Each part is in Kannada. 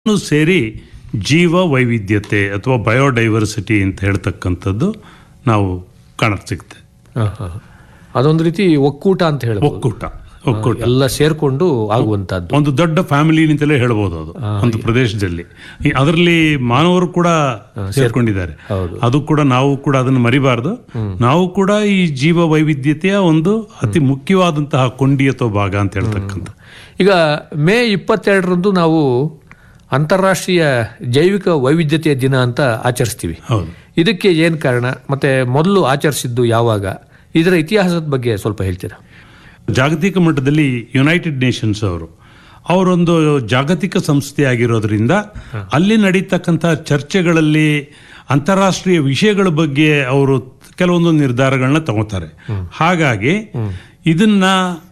ಇನ್ನು ಸೇರಿ ಜೀವ ವೈವಿಧ್ಯತೆ ಅಥವಾ ಬಯೋಡೈವರ್ಸಿಟಿ ಅಂತ ಹೇಳ್ತಕ್ಕಂಥದ್ದು ನಾವು ಕಾಣಕ್ ಸಿಗುತ್ತೆ ಹ, ಹ. ಅದೊಂದು ರೀತಿ ಒಕ್ಕೂಟ ಅಂತ ಹೇಳ್ಬೋದು ಒಕ್ಕೂಟ ಒಕ್ಕೂಟ ಎಲ್ಲ ಸೇರ್ಕೊಂಡು ಆಗುವಂತದ್ದು ಒಂದು ದೊಡ್ಡ ಫ್ಯಾಮಿಲಿ ಅಂತಲೇ ಹೇಳ್ಬೋದು ಅದು ಒಂದು ಪ್ರದೇಶದಲ್ಲಿ ಈ- ಅದರಲ್ಲಿ ಮಾನವರು ಕೂಡ ಸೇರ್ಕೊಂಡಿದ್ದಾರೆ ಹೌದು. ಅದು ಕೂಡ ನಾವು ಕೂಡ ಅದನ್ನು ಮರಿಬಾರ್ದು ನಾವು ಕೂಡ ಈ ಜೀವ ವೈವಿಧ್ಯತೆಯ ಒಂದು ಅತಿ ಮುಖ್ಯವಾದಂತಹ ಕೊಂಡಿ ಅಥವಾ ಭಾಗ ಅಂತ ಹೇಳ್ತಕ್ಕಂಥ ಈಗ ಮೇ ಇಪ್ಪತ್ತೆರಡರಂದು ನಾವು ಅಂತಾರಾಷ್ಟ್ರೀಯ ಜೈವಿಕ ವೈವಿಧ್ಯತೆಯ ದಿನ ಅಂತ ಆಚರಿಸ್ತೀವಿ ಹೌದು ಇದಕ್ಕೆ ಏನು ಕಾರಣ ಮತ್ತೆ ಮೊದಲು ಆಚರಿಸಿದ್ದು ಯಾವಾಗ ಇದರ ಇತಿಹಾಸದ ಬಗ್ಗೆ ಸ್ವಲ್ಪ ಹೇಳ್ತೀರಾ ಜಾಗತಿಕ ಮಟ್ಟದಲ್ಲಿ ಯುನೈಟೆಡ್ ನೇಷನ್ಸ್ ಅವರು ಅವರೊಂದು ಜಾಗತಿಕ ಸಂಸ್ಥೆ ಆಗಿರೋದ್ರಿಂದ ಅಲ್ಲಿ ನಡೀತಕ್ಕಂಥ ಚರ್ಚೆಗಳಲ್ಲಿ ಅಂತಾರಾಷ್ಟ್ರೀಯ ವಿಷಯಗಳ ಬಗ್ಗೆ ಅವರು ಕೆಲವೊಂದು ನಿರ್ಧಾರಗಳನ್ನ ತಗೋತಾರೆ ಹಾಗಾಗಿ ಇದನ್ನ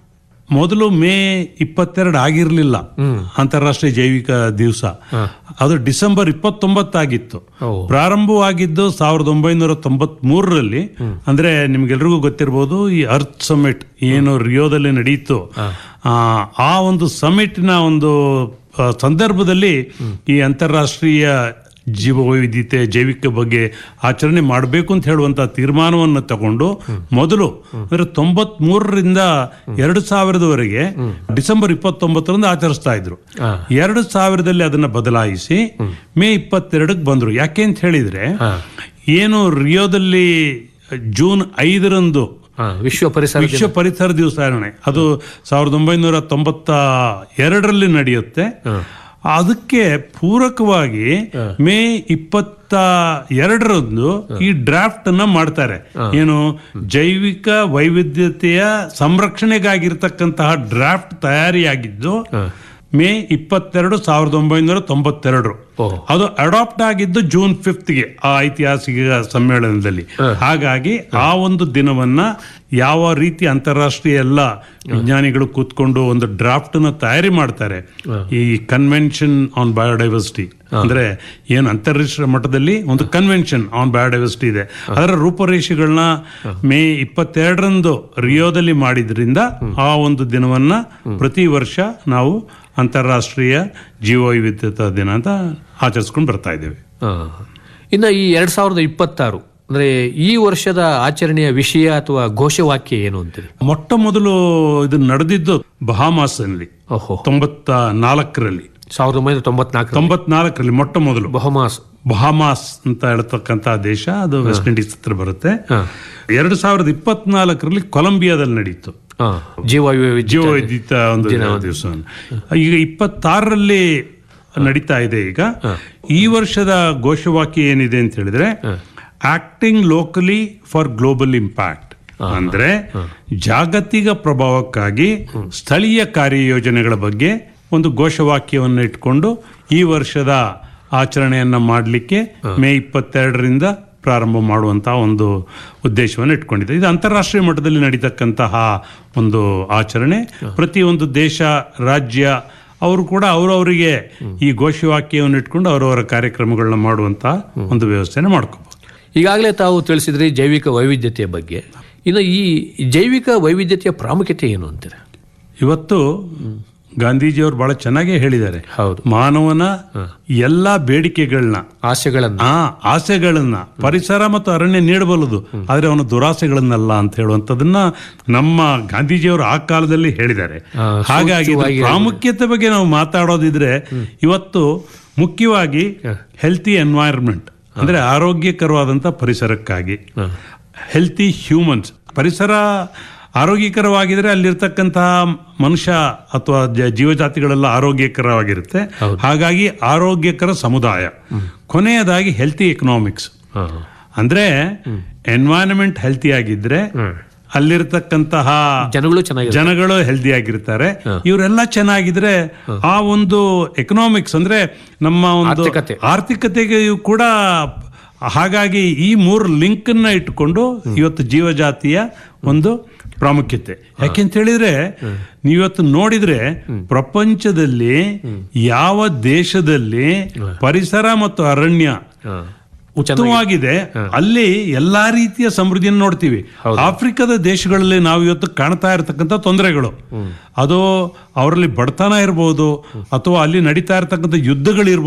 ಮೊದಲು ಮೇ ಇಪ್ಪತ್ತೆರಡು ಆಗಿರಲಿಲ್ಲ ಅಂತಾರಾಷ್ಟ್ರೀಯ ಜೈವಿಕ ದಿವಸ ಅದು ಡಿಸೆಂಬರ್ ಇಪ್ಪತ್ತೊಂಬತ್ತಾಗಿತ್ತು ಓ. ಪ್ರಾರಂಭವಾಗಿದ್ದು ಸಾವಿರದ ಒಂಬೈನೂರ ತೊಂಬತ್ ಮೂರರಲ್ಲಿ ಅಂದ್ರೆ ನಿಮ್ಗೆಲ್ರಿಗೂ ಗೊತ್ತಿರ್ಬೋದು ಈ ಅರ್ತ್ ಸಮಿಟ್ ಏನು ರಿಯೋದಲ್ಲಿ ನಡೆಯಿತು ಆ, ಆ ಒಂದು ಸಮಿಟ್ನ ಒಂದು ಆ, ಸಂದರ್ಭದಲ್ಲಿ ಈ ಅಂತಾರಾಷ್ಟ್ರೀಯ ಜೀವ ವೈವಿಧ್ಯತೆ ಜೈವಿಕ ಬಗ್ಗೆ ಆಚರಣೆ ಮಾಡಬೇಕು ಅಂತ ಹೇಳುವಂತ ತೀರ್ಮಾನವನ್ನು ತಗೊಂಡು ಮೊದಲು ಅಂದ್ರೆ ತೊಂಬತ್ ಮೂರರಿಂದ ಎರಡು ಸಾವಿರದವರೆಗೆ ಡಿಸೆಂಬರ್ ಇಪ್ಪತ್ತೊಂಬತ್ತರಂದು ಆಚರಿಸ್ತಾ ಇದ್ರು ಹಾ. ಎರಡು ಸಾವಿರದಲ್ಲಿ ಅದನ್ನ ಬದಲಾಯಿಸಿ ಮೇ ಇಪ್ಪತ್ತೆರಡಕ್ಕೆ ಬಂದ್ರು ಯಾಕೆ ಅಂತ ಹೇಳಿದ್ರೆ ಹಾ. ಏನು ರಿಯೋದಲ್ಲಿ ಜೂನ್ ಐದರಂದು ಹ, ವಿಶ್ವ ಪರಿಸರ ವಿಶ್ವ ಪರಿಸರ ದಿವಸಾಚರಣೆ ಅದು ಸಾವಿರದ ಒಂಬೈನೂರ ತೊಂಬತ್ತ ಎರಡರಲ್ಲಿ ನಡೆಯುತ್ತೆ ಅದಕ್ಕೆ ಪೂರಕವಾಗಿ ಮೇ ಇಪ್ಪತ್ತ ಎರಡರಂದು ಈ ಡ್ರಾಫ್ಟ್ ಅನ್ನ ಮಾಡ್ತಾರೆ ಏನು ಜೈವಿಕ ವೈವಿಧ್ಯತೆಯ ಸಂರಕ್ಷಣೆಗಾಗಿರ್ತಕ್ಕಂತಹ ಡ್ರಾಫ್ಟ್ ತಯಾರಿಯಾಗಿದ್ದು ಮೇ ಇಪ್ಪತ್ತೆರಡು ಸಾವಿರದ ಒಂಬೈನೂರ ತೊಂಬತ್ತೆರಡು ಓಹೋ. ಅದು ಅಡಾಪ್ಟ್ ಆಗಿದ್ದು ಜೂನ್ ಫಿಫ್ತ್ಗೆ ಆ ಐತಿಹಾಸಿಕ ಸಮ್ಮೇಳನದಲ್ಲಿ ಹಾಗಾಗಿ ಆ ಒಂದು ದಿನವನ್ನ ಯಾವ ರೀತಿ ಅಂತಾರಾಷ್ಟ್ರೀಯ ಎಲ್ಲ ವಿಜ್ಞಾನಿಗಳು ಕೂತ್ಕೊಂಡು ಒಂದು ಡ್ರಾಫ್ಟ್ ನ ತಯಾರಿ ಮಾಡ್ತಾರೆ ಈ ಕನ್ವೆನ್ಷನ್ ಆನ್ ಬಯೋಡೈವರ್ಸಿಟಿ ಅಂದ್ರೆ ಏನು ಅಂತಾರಾಷ್ಟ್ರೀಯ ಮಟ್ಟದಲ್ಲಿ ಒಂದು ಕನ್ವೆನ್ಷನ್ ಆನ್ ಬಯೋಡೈವರ್ಸಿಟಿ ಇದೆ ಅದರ ರೂಪರೇಷೆಗಳನ್ನ ಮೇ ಇಪ್ಪತ್ತೆರಡರಂದು ರಿಯೋದಲ್ಲಿ ಮಾಡಿದ್ರಿಂದ ಆ ಒಂದು ದಿನವನ್ನ ಪ್ರತಿ ವರ್ಷ ನಾವು ಅಂತಾರಾಷ್ಟ್ರೀಯ ಜೀವವೈವಿಧ್ಯತಾ ದಿನ ಅಂತ ಆಚರಿಸ್ಕೊಂಡು ಬರ್ತಾ ಇದ್ದೇವೆ ಹ. ಇನ್ನು ಈ ಎರಡ್ ಸಾವಿರದ ಇಪ್ಪತ್ತಾರು ಅಂದ್ರೆ ಈ ವರ್ಷದ ಆಚರಣೆಯ ವಿಷಯ ಅಥವಾ ಘೋಷವಾಕ್ಯ ಏನು ಅಂತೀರಿ ಮೊಟ್ಟ ಮೊದಲು ಇದು ನಡೆದಿದ್ದು ಬಹಾಮಾಸ್ನಲ್ಲಿ ಓಹೋ ತೊಂಬತ್ತ ನಾಲ್ಕರಲ್ಲಿ ಸಾವಿರದ ಒಂಬೈನೂರ ತೊಂಬತ್ನಾಲ್ಕು ತೊಂಬತ್ನಾಲ್ಕರಲ್ಲಿ ಮೊಟ್ಟ ಮೊದಲು ಬಹಮಾಸ್ ಬಹಾಮಾಸ್ ಅಂತ ಹೇಳ್ತಕ್ಕಂಥ ದೇಶ ಅದು ವೆಸ್ಟ್ ಇಂಡೀಸ್ ಹತ್ರ ಬರುತ್ತೆ ಹ. ಎರಡು ಸಾವಿರದ ಇಪ್ಪತ್ನಾಲ್ಕರಲ್ಲಿ ಕೊಲಂಬಿಯಾದಲ್ಲಿ ನಡೀತು ಹ. ಜೀವ ವೈವಿಧ್ಯ ಜೀವವೈದ್ಯತ ಒಂದು ದಿವಸ ಈಗ ಇಪ್ಪತ್ತಾರರಲ್ಲಿ ನಡೀತಾ ಇದೆ ಈಗ ಈ ವರ್ಷದ ಘೋಷವಾಕ್ಯ ಏನಿದೆ ಅಂತ ಹೇಳಿದ್ರೆ acting locally for global impact ಅಂದ್ರೆ ಜಾಗತಿಕ ಪ್ರಭಾವಕ್ಕಾಗಿ ಸ್ಥಳೀಯ ಕಾರ್ಯಯೋಜನೆಗಳ ಬಗ್ಗೆ ಒಂದು ಘೋಷವಾಕ್ಯವನ್ನು ಇಟ್ಕೊಂಡು ಈ ವರ್ಷದ ಆಚರಣೆಯನ್ನ ಮಾಡಲಿಕ್ಕೆ ಮೇ ಇಪ್ಪತ್ತೆರಡರಿಂದ ಪ್ರಾರಂಭ ಮಾಡುವಂತಹ ಒಂದು ಉದ್ದೇಶವನ್ನು ಇಟ್ಕೊಂಡಿದೆ ಇದು ಅಂತಾರಾಷ್ಟ್ರೀಯ ಮಟ್ಟದಲ್ಲಿ ನಡೀತಕ್ಕಂತಹ ಒಂದು ಆಚರಣೆ ಪ್ರತಿಯೊಂದು ದೇಶ ರಾಜ್ಯ ಅವರು ಕೂಡ ಅವರವರಿಗೆ ಈ ಘೋಷವಾಕ್ಯವನ್ನು ಇಟ್ಕೊಂಡು ಅವರವರ ಕಾರ್ಯಕ್ರಮಗಳನ್ನ ಮಾಡುವಂತಹ ಒಂದು ವ್ಯವಸ್ಥೆನ ಮಾಡ್ಕೋಬಹುದು ಈಗಾಗಲೇ ತಾವು ತಿಳಿಸಿದ್ರಿ ಜೈವಿಕ ವೈವಿಧ್ಯತೆಯ ಬಗ್ಗೆ ಇನ್ನು ಈ ಜೈವಿಕ ವೈವಿಧ್ಯತೆಯ ಪ್ರಾಮುಖ್ಯತೆ ಏನು ಅಂತೀರಿ ಇವತ್ತು ಗಾಂಧೀಜಿಯವರು ಬಹಳ ಚೆನ್ನಾಗೇ ಹೇಳಿದ್ದಾರೆ ಹೌದು ಮಾನವನ ಎಲ್ಲಾ ಬೇಡಿಕೆಗಳನ್ನ ಆಸೆಗಳನ್ನ ಆ ಆಸೆಗಳನ್ನ ಪರಿಸರ ಮತ್ತು ಅರಣ್ಯ ನೀಡಬಲ್ಲದು ಆದ್ರೆ ಅವನ ದುರಾಸೆಗಳನ್ನಲ್ಲ ಅಂತ ಹೇಳುವಂಥದ್ದನ್ನ ನಮ್ಮ ಗಾಂಧೀಜಿಯವರು ಆ ಕಾಲದಲ್ಲಿ ಹೇಳಿದ್ದಾರೆ ಆ, ಹಾಗಾಗಿ ಇದ್ರ ಸೂಕ್ಷ್ಮವಾಗಿ ಪ್ರಾಮುಖ್ಯತೆ ಬಗ್ಗೆ ನಾವು ಮಾತಾಡೋದಿದ್ರೆ ಇವತ್ತು ಮುಖ್ಯವಾಗಿ ಹೆಲ್ತಿ ಎನ್ವೈರನ್ಮೆಂಟ್ ಅಂದ್ರೆ ಆರೋಗ್ಯಕರವಾದಂತ ಪರಿಸರಕ್ಕಾಗಿ ಹೆಲ್ತಿ ಹ್ಯೂಮನ್ಸ್ ಪರಿಸರ ಆರೋಗ್ಯಕರವಾಗಿದ್ರೆ ಅಲ್ಲಿರ್ತಕ್ಕಂತಹ ಮನುಷ್ಯ ಅಥವಾ ಜ- ಜೀವಜಾತಿಗಳೆಲ್ಲ ಆರೋಗ್ಯಕರವಾಗಿರುತ್ತೆ ಹಾಗಾಗಿ ಆರೋಗ್ಯಕರ ಸಮುದಾಯ ಕೊನೆಯದಾಗಿ ಹೆಲ್ತಿ ಎಕನಾಮಿಕ್ಸ್ ಹ. ಅಂದ್ರೆ ಎನ್ವೈರನ್ಮೆಂಟ್ ಹೆಲ್ತಿ ಆಗಿದ್ರೆ ಅಲ್ಲಿರ್ತಕ್ಕಂತಹ ಜನಗಳು ಚೆನ್ನಾಗಿದೆ ಜನಗಳು ಹೆಲ್ದಿ ಆಗಿರ್ತಾರೆ ಇವರೆಲ್ಲ ಚೆನ್ನಾಗಿದ್ರೆ ಆ ಒಂದು ಎಕನಾಮಿಕ್ಸ್ ಅಂದ್ರೆ ನಮ್ಮ ಒಂದು ಆರ್ಥಿಕತೆ. ಆರ್ಥಿಕತೆಗೆ ಕೂಡ ಹಾಗಾಗಿ ಈ ಮೂರು ಲಿಂಕ್ ಅನ್ನ ಇಟ್ಕೊಂಡು ಇವತ್ತು ಜೀವಜಾತಿಯ ಒಂದು ಪ್ರಾಮುಖ್ಯತೆ ಯಾಕೆಂತ ಹೇಳಿದ್ರೆ ನೀವತ್ತು ನೋಡಿದ್ರೆ ಪ್ರಪಂಚದಲ್ಲಿ ಯಾವ ದೇಶದಲ್ಲಿ ಪರಿಸರ ಮತ್ತು ಅರಣ್ಯ ಹ. ಉತ್ತಮವಾಗಿದೆ ಅಲ್ಲಿ ಎಲ್ಲಾ ರೀತಿಯ ಸಮೃದ್ಧಿಯನ್ನು ನೋಡ್ತೀವಿ ಆಫ್ರಿಕಾದ ದೇಶಗಳಲ್ಲಿ ನಾವು ಇವತ್ತು ಕಾಣ್ತಾ ಇರತಕ್ಕಂಥ ತೊಂದರೆಗಳು ಅದು ಅವರಲ್ಲಿ ಬಡತನ ಇರಬಹುದು ಅಥವಾ ಅಲ್ಲಿ ನಡೀತಾ ಇರತಕ್ಕಂಥ ಯುದ್ಧಗಳಿರ್ಬೋದು